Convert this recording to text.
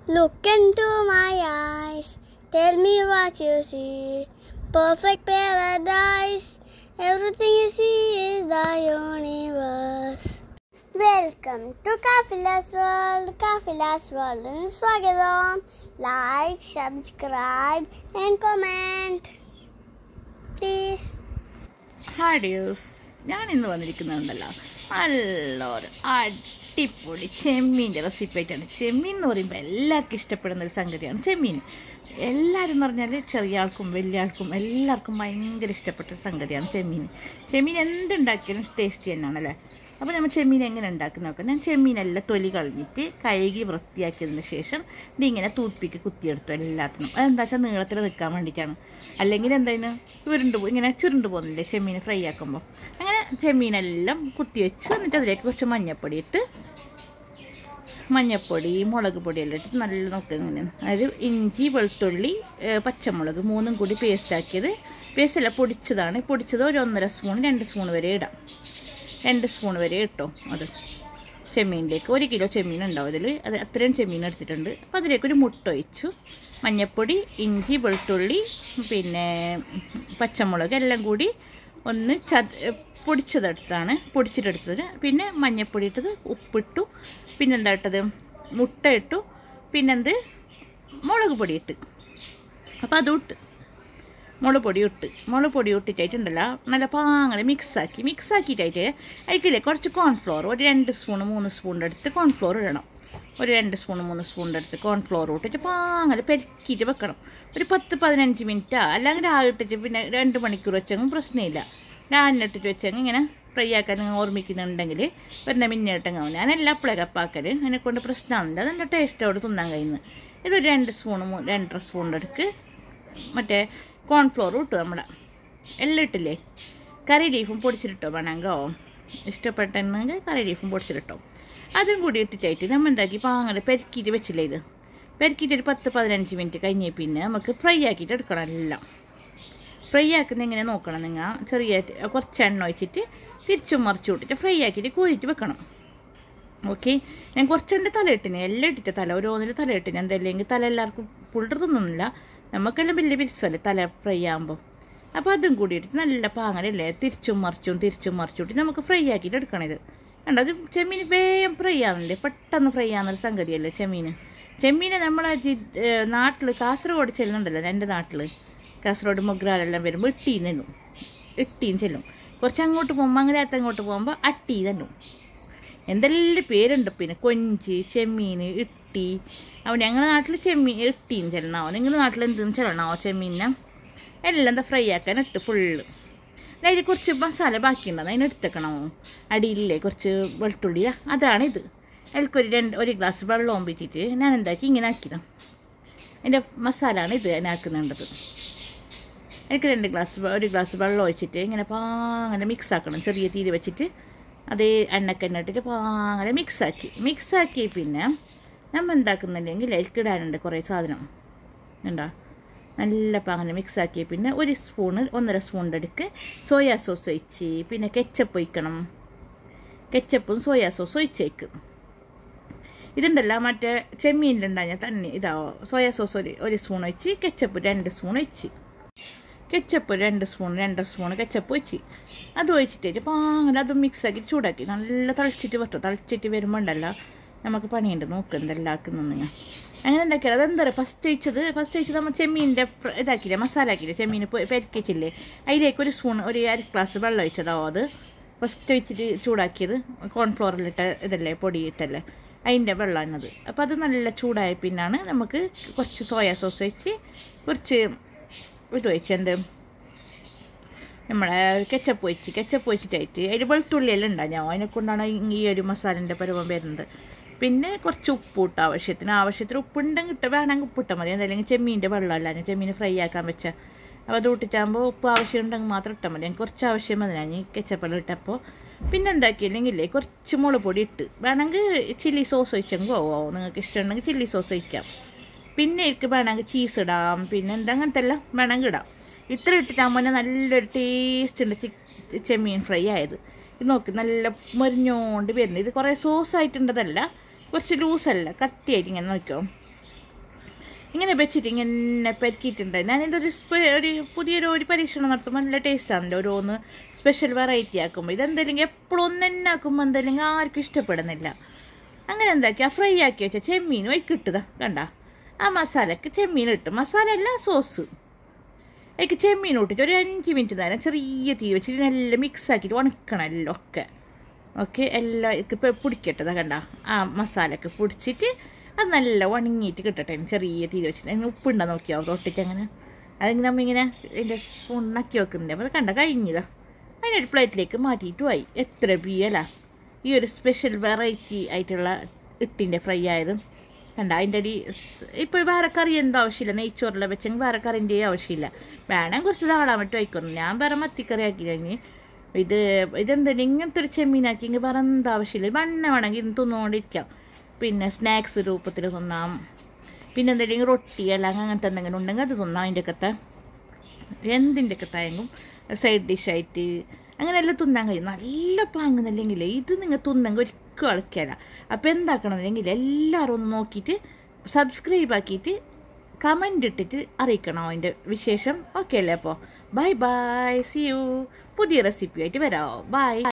Look into my eyes, tell me what you see. Perfect paradise, everything you see is the universe. Welcome to Kafila's world Kafila's വേൾഡിന് സ്വാഗതം like subscribe and comment please hi dears ഞാൻ ഇന്ന് വന്നിരിക്കുന്നുണ്ടല്ലോ നല്ലൊരു അടിപൊളി ചെമ്മീൻ്റെ recipe ആയിട്ടാണ് ചെമ്മീൻ എന്ന് പറയുമ്പോൾ എല്ലാവർക്കും ഇഷ്ടപ്പെടുന്ന ഒരു സംഗതിയാണ് ചെമ്മീൻ എല്ലാവരും എന്ന് പറഞ്ഞാൽ ചെറിയ ആൾക്കും വലിയ ആൾക്കും എല്ലാവർക്കും ഭയങ്കര ഇഷ്ടപ്പെട്ട ഒരു സംഗതിയാണ് ചെമ്മീൻ ചെമ്മീൻ എന്തുണ്ടാക്കിയാലും ടേസ്റ്റി തന്നെയാണല്ലേ അപ്പോൾ നമ്മൾ ചെമ്മീൻ എങ്ങനെ ഉണ്ടാക്കുന്ന നോക്കാം ഞാൻ ചെമ്മീനെല്ലാം തൊലി കളഞ്ഞിട്ട് കഴുകി വൃത്തിയാക്കിയതിന് ശേഷം ഇതിങ്ങനെ തൂത്പിക്ക് കുത്തിയെടുത്തു എല്ലാത്തിനും അതെന്താ വെച്ചാൽ നീളത്തിൽ നിൽക്കാൻ വേണ്ടിയിട്ടാണ് അല്ലെങ്കിൽ എന്തായാലും ചുരുണ്ട് പോ ഇങ്ങനെ ചുരുണ്ട് പോകുന്നില്ലേ ചെമ്മീൻ ഫ്രൈ ആക്കുമ്പോൾ അങ്ങനെ ചെമ്മീനെല്ലാം കുത്തി വെച്ചു എന്നിട്ട് അതിലേക്ക് കുറച്ച് മഞ്ഞപ്പൊടി ഇട്ട് മഞ്ഞപ്പൊടി മുളക് പൊടിയെല്ലാം ഇട്ടിട്ട് നല്ല നോക്കി ഇങ്ങനെ അതായത് ഇഞ്ചി വെളുത്തുള്ളി ഏഹ് പച്ചമുളക് മൂന്നും കൂടി പേസ്റ്റ് ആക്കിയത് പേസ്റ്റ് അല്ല പൊടിച്ചതാണ് പൊടിച്ചത് ഒരു ഒന്നര സ്പൂൺ രണ്ട് സ്പൂൺ വരെ ഇടാം രണ്ട് സ്പൂൺ വരെ ഇട്ടോ അത് ചെമ്മീനിലേക്ക് ഒരു കിലോ ചെമ്മീൻ ഉണ്ടാവും ഇതിൽ അത് അത്രയും ചെമ്മീൻ എടുത്തിട്ടുണ്ട് അപ്പോൾ അതിലേക്ക് ഒരു മുട്ട ഒഴിച്ചു മഞ്ഞൾപ്പൊടി ഇഞ്ചി വെളുത്തുള്ളി പിന്നെ പച്ചമുളക് എല്ലാം കൂടി ഒന്ന് ച പൊടിച്ചതെടുത്താണ് പൊടിച്ചിട്ടെടുത്തത് പിന്നെ മഞ്ഞൾപ്പൊടി ഇട്ടത് ഉപ്പിട്ടു പിന്നെന്താ ഇട്ടത് മുട്ട ഇട്ടു പിന്നെന്ത് മുളക് പൊടി ഇട്ട് അപ്പോൾ അതും ഇട്ട് മുളക് പൊടി ഇട്ട് മുളക് പൊടി ഇട്ടിട്ടുണ്ടല്ലോ നല്ല പാങ്ങനെ മിക്സാക്കി മിക്സാക്കിയിട്ടായിട്ട് അതിക്കില്ലേ കുറച്ച് കോൺഫ്ലോർ ഒരു രണ്ട് സ്പൂൺ മൂന്ന് സ്പൂണിൻ്റെ അടുത്ത് കോൺഫ്ലോർ ഇടണം ഒരു രണ്ട് സ്പൂൺ മൂന്ന് സ്പൂണിൻ്റെ അടുത്ത് കോൺഫ്ലോർ ഇട്ടിട്ട് പാങ്ങനെ പെരുക്കിയിട്ട് വെക്കണം ഒരു പത്ത് പതിനഞ്ച് മിനിറ്റാ അല്ലെങ്കിൽ രാവിലെ ഇട്ടിട്ട് പിന്നെ രണ്ട് മണിക്കൂർ വെച്ചെങ്കിൽ പ്രശ്നമില്ല രാവിലെ ഇട്ടിട്ട് വെച്ചെങ്കിൽ ഇങ്ങനെ ഫ്രൈ ആക്കാൻ ഓർമ്മിക്കുന്നുണ്ടെങ്കിൽ വരുന്ന മിന്നിട്ടെങ്കിൽ ഞാൻ എല്ലാം അപ്പളക്കപ്പാക്കൽ അതിനെ കൊണ്ട് പ്രശ്നമാണില്ല നല്ല ടേസ്റ്റോട് തിന്നാൻ കഴിയുന്നത് ഇതൊരു രണ്ട് സ്പൂൺ രണ്ടര സ്പൂണിൻ്റെ അടുക്ക് മറ്റേ കോൺഫ്ലോർ ഇട്ടു നമ്മുടെ എല്ലാം ഇട്ടില്ലേ കറി ലീഫും പൊടിച്ചിട്ടോ വേണമെങ്കോ ഇഷ്ടപ്പെട്ടെങ്കിൽ കറി ലീഫും പൊടിച്ചിട്ടോ അതും കൂടി ഇട്ടിട്ടായിട്ട് നമ്മൾ എന്താക്കി പാങ്ങനെ പെരുക്കിയിട്ട് വെച്ചില്ലേ ഇത് പെരുക്കിയിട്ട് ഒരു പത്ത് പതിനഞ്ച് മിനിറ്റ് കഴിഞ്ഞ് പിന്നെ നമുക്ക് ഫ്രൈ ആക്കിയിട്ട് എടുക്കണം എല്ലാം ഫ്രൈ ആക്കുന്ന എങ്ങനെ നോക്കണം നിങ്ങൾ ചെറിയ കുറച്ച് എണ്ണ ഒഴിച്ചിട്ട് തിരിച്ചും മറിച്ചു വിട്ടിട്ട് ഫ്രൈ ആക്കിയിട്ട് കോരിയിട്ട് വെക്കണം ഓക്കെ ഞാൻ കുറച്ചെൻ്റെ തല ഇട്ടിന് എല്ലാം ഇട്ടിട്ട് തല ഓരോന്നിൻ്റെ തല ഇട്ടിന് എന്തല്ലെങ്കിൽ തല എല്ലാവർക്കും പുള്ളർ തിന്നുന്നില്ല നമുക്കെല്ലാം വലിയ പിരിസല്ലേ തല ഫ്രൈ ആകുമ്പോൾ അപ്പോൾ അതും കൂടി ഇട്ടിട്ട് നല്ല പാങ്ങലല്ലേ തിരിച്ചും മറിച്ചും തിരിച്ചും മറിച്ചും ഇട്ടിട്ട് നമുക്ക് ഫ്രൈ ആക്കിയിട്ട് എടുക്കണം ഇത് കണ്ടോ അത് ചെമ്മീൻ വേഗം ഫ്രൈ ആവുന്നുണ്ട് പെട്ടെന്ന് ഫ്രൈ ആവുന്നൊരു സംഗതിയല്ലേ ചെമ്മീൻ ചെമ്മീനെ നമ്മളെ നാട്ടിൽ കാസർഗോഡ് ചെല്ലുന്നുണ്ടല്ലോ എൻ്റെ നാട്ടിൽ കാസർഗോഡ് മൊഗ്രാലെല്ലാം വരുമ്പോൾ ഇട്ടീ നിന്നു ഇട്ടീന്ന് ചെല്ലും കുറച്ച് അങ്ങോട്ട് പോകുമ്പോൾ അങ്ങനെ അങ്ങോട്ട് പോകുമ്പോൾ അട്ടി തന്നു എന്തെല്ലാം പേരുണ്ട് പിന്നെ കൊഞ്ച് ചെമ്മീൻ ഇട്ടി അവൻ ഞങ്ങളുടെ നാട്ടിൽ ചെമ്മീൻ ഇട്ടീന്ന് ചെല്ലണാവോ നിങ്ങളുടെ നാട്ടിൽ എന്തെന്ന് ചെല്ലണാവോ ചെമ്മീനെ എല്ലാം എന്താ ഫ്രൈ ആക്കാൻ ഇട്ട് ഫുള്ള് അതിൽ കുറച്ച് മസാല ബാക്കിയുണ്ടോ അതിന് എടുത്തേക്കണമോ അടിയില്ലേ കുറച്ച് വെളുത്തുള്ളി അതാണ് ഇത് അതിൽക്കൊരു രണ്ട് ഒരു ഗ്ലാസ് വെള്ളവും പിറ്റിട്ട് ഞാൻ എന്താക്കി ഇങ്ങനെ ആക്കിയതാണ് അതിൻ്റെ മസാലയാണ് ഇത് ഞാൻ ആക്കുന്നുണ്ടത് എനിക്ക് രണ്ട് ഗ്ലാസ് ഒരു ഗ്ലാസ് വെള്ളം ഒഴിച്ചിട്ട് ഇങ്ങനെ പാങ്ങനെ മിക്സ് ആക്കണം ചെറിയ തീര് വെച്ചിട്ട് അതേ എണ്ണക്കന്നെ ഇട്ടിട്ട് പാങ്ങനെ മിക്സാക്കി മിക്സാക്കി പിന്നെ നമ്മൾ എന്താക്കുന്നില്ലെങ്കിൽ അതിൽക്കിടാനുണ്ട് കുറേ സാധനം ഉണ്ടോ നല്ല പാങ്ങനെ മിക്സാക്കി പിന്നെ ഒരു സ്പൂണ് ഒന്നര സ്പൂണിൻ്റെ അടുക്ക് സോയാ സോസ് ഒഴിച്ച് പിന്നെ കെച്ചപ്പ് ഒഴിക്കണം കെച്ചപ്പും സോയാ സോസും ഒഴിച്ചേക്കും ഇതുണ്ടല്ലോ മറ്റേ ചെമ്മീനിലുണ്ടായ തന്നെ ഇതാവോ സോയാ സോസ് ഒരു ഒരു സ്പൂൺ ഒഴിച്ച് കെച്ചപ്പ് രണ്ട് സ്പൂൺ ഒഴിച്ച് കെച്ചപ്പ് രണ്ട് സ്പൂൺ രണ്ട് സ്പൂൺ കെച്ചപ്പ് ഒഴിച്ച് അത് ഒഴിച്ചിട്ട് പാങ്ങനെ അത് മിക്സാക്കി ചൂടാക്കി നല്ല തളിച്ചിട്ട് പറ്റും തളിച്ചിട്ട് വരുമ്പോൾ ഉണ്ടല്ലോ നമുക്ക് പണിയുണ്ട് നോക്ക് എന്തെല്ലാം ആക്കുന്നു ഞാൻ അങ്ങനെ ഉണ്ടാക്കിയാൽ അതെന്താ പറയുക ഫസ്റ്റ് ഒഴിച്ചത് ഫസ്റ്റ് ഒഴിച്ചത് നമ്മൾ ചെമ്മീൻ്റെ ഇതാക്കിയില്ലേ മസാല ആക്കിയില്ലേ ചെമ്മീൻ പെരക്കിച്ചില്ലേ അതിലേക്ക് ഒരു സ്പൂൺ ഒരു അര ഗ്ലാസ് വെള്ളം ഒഴിച്ചതാവോ അത് ഫസ്റ്റ് ഒഴിച്ചിട്ട് ചൂടാക്കിയത് കോൺഫ്ലോറിലിട്ട ഇതല്ലേ പൊടിയിട്ടല്ലേ അതിൻ്റെ വെള്ളമാണത് അപ്പോൾ അത് നല്ല ചൂടായ പിന്നാണ് നമുക്ക് കുറച്ച് സോയാ സോസ് ഒഴിച്ച് കുറച്ച് ഇത് ഒഴിച്ച് എന്ത് നമ്മളെ കെച്ചപ്പ് ഒഴിച്ച് കെച്ചപ്പ് ഒഴിച്ചിട്ടായിട്ട് അതിൽ വെളുത്തുള്ളിയെല്ലാം ഉണ്ടാകും അതിനെ കൊണ്ടാണ് ഈ ഒരു മസാലൻ്റെ പരുവം വരുന്നത് പിന്നെ കുറച്ച് ഉപ്പ് ഇട്ട് ആവശ്യത്തിന് ആവശ്യത്തിന് ഉപ്പുണ്ടെങ്കിൽ ഇട്ട് വേണമെങ്കിൽ ഉപ്പിട്ടാൽ മതി എന്തായാലും ചെമ്മീൻ്റെ വെള്ളമല്ല ഞാൻ ചെമ്മീൻ ഫ്രൈ ആക്കാൻ വെച്ച അപ്പോൾ അത് ഇട്ടിട്ടാകുമ്പോൾ ഉപ്പ് ആവശ്യം ഉണ്ടെങ്കിൽ മാത്രം ഇട്ടാൽ മതി എനിക്ക് കുറച്ച് ആവശ്യം മതി ഞാൻ ഈ കെച്ചപ്പെല്ലാം ഇട്ടപ്പോൾ പിന്നെ എന്താക്കിയില്ലെങ്കിലേ കുറച്ച് മുളക് പൊടി ഇട്ട് വേണമെങ്കിൽ ചില്ലി സോസ് ഒഴിച്ചെങ്കിൽ ഓ നിങ്ങൾക്ക് ഇഷ്ടമുണ്ടെങ്കിൽ ചില്ലി സോസ് ഒഴിക്കാം പിന്നെ എനിക്ക് വേണമെങ്കിൽ ചീസ് ഇടാം പിന്നെ എന്താ അങ്ങനത്തെ എല്ലാം വേണമെങ്കിൽ ഇടാം ഇത്ര ഇട്ടിട്ടാകുമ്പോൾ തന്നെ നല്ലൊരു ടേസ്റ്റ് ഉണ്ട് ചി ചെമ്മീൻ ഫ്രൈ ആയത് ഇത് നോക്ക് നല്ല മൊരിഞ്ഞോണ്ട് വരുന്നത് ഇത് കുറേ സോസ് ആയിട്ടുണ്ടതല്ല കുറച്ച് ലൂസല്ല കട്ടിയായിട്ട് ഇങ്ങനെ നോക്കിയോ ഇങ്ങനെ വെച്ചിട്ട് ഇങ്ങനെ പെരുക്കിയിട്ടുണ്ട് ഞാൻ ഇതൊരു സ്പെ- ഒരു പുതിയൊരു ഒരു പരീക്ഷണം നടത്തുമ്പോൾ നല്ല ടേസ്റ്റാണല്ലോ ഓരോന്ന് സ്പെഷ്യൽ വെറൈറ്റി ആക്കുമ്പോൾ ഇതെന്തെങ്കിലും എപ്പോഴും ഒന്നെന്നെ ആക്കുമ്പോൾ എന്തെങ്കിലും ആർക്കും ഇഷ്ടപ്പെടുന്നില്ല അങ്ങനെ എന്താക്കിയാ ഫ്രൈ ആക്കി വെച്ച ചെമ്മീൻ വൈക്കിട്ടുക കണ്ട ആ മസാലക്ക് ചെമ്മീൻ ഇട്ട് മസാല അല്ല സോസ് അതിലേക്ക് ചെമ്മീൻ ഇട്ടിട്ട് ഒരു അഞ്ച് മിനിറ്റ് നേരം ചെറിയ തീ വെച്ചിട്ട് നല്ല മിക്സ് ആക്കിയിട്ട് ഉണക്കണം എല്ലാം ഒക്കെ ഓക്കെ എല്ലാം ഇപ്പം പിടിക്കട്ടതാ കണ്ട ആ മസാലയൊക്കെ പിടിച്ചിട്ട് അത് നല്ല ഉണങ്ങിയിട്ട് കിട്ടട്ടെ ചെറിയ തീ വെച്ചിട്ട് അതിന് ഉപ്പുണ്ടോ നോക്കിയാൽ തൊട്ടിട്ട് അങ്ങനെ അതിങ്ങനെ നമ്മളിങ്ങനെ ഇതിൻ്റെ സ്പൂൺ നക്കി വെക്കുന്നുണ്ട് അപ്പോൾ അത് കണ്ട കഴിഞ്ഞതാ അതിനൊരു പ്ലേറ്റിലേക്ക് മാറ്റിയിട്ടും ആയി എത്ര ബിയല ഈ ഒരു സ്പെഷ്യൽ വെറൈറ്റി ആയിട്ടുള്ള ഇട്ടിൻ്റെ ഫ്രൈ ആയതും കണ്ട അതിൻ്റെ അടി ഇപ്പോൾ വേറെ കറി എന്താ ആവശ്യമില്ല നെയ്ച്ചോറിലെ വെച്ചെങ്കിൽ വേറെ കറിൻ്റെ ആവശ്യമില്ല വേണം കുറച്ച് ധാരാളം വിട്ട് വയ്ക്കുന്നു ഞാൻ വേറെ മത്തിക്കറി ആക്കി കഴിഞ്ഞ് ഇത് ഇതെന്തായാലും ഇങ്ങനത്തെ ഒരു ചെമ്മീനാക്കിയെങ്കിൽ വേറെ എന്താ ആവശ്യമില്ല മണ്ണ വേണമെങ്കിൽ ഇത് തിന്നുകൊണ്ടിരിക്കാം പിന്നെ സ്നാക്സ് രൂപത്തിൽ തിന്നാം പിന്നെ എന്തെങ്കിലും റൊട്ടി അല്ലെങ്കിൽ അങ്ങനത്തെ എന്തെങ്കിലും ഉണ്ടെങ്കിൽ അത് തിന്നാം അതിൻ്റെ അകത്തെ എന്തിൻ്റെ ഒക്കെ തയങ്ങും സൈഡ് ഡിഷായിട്ട് അങ്ങനെ എല്ലാം തിന്നാൻ കഴിയും നല്ല പാങ്ങുന്നില്ലെങ്കിൽ ഇത് നിങ്ങൾ തിന്നെങ്കിൽ ഒരിക്കലും കളിക്കാല അപ്പോൾ എന്താക്കണമെന്നില്ലെങ്കിൽ എല്ലാവരും ഒന്ന് നോക്കിയിട്ട് സബ്സ്ക്രൈബ് ആക്കിയിട്ട് കമൻ്റ് ഇട്ടിട്ട് അറിയിക്കണം അതിൻ്റെ വിശേഷം ഓക്കെ അല്ലേ അപ്പോൾ ബൈ ബൈ സി യു പുതിയ റെസിപ്പി ആയിട്ട് വരാമോ ബൈ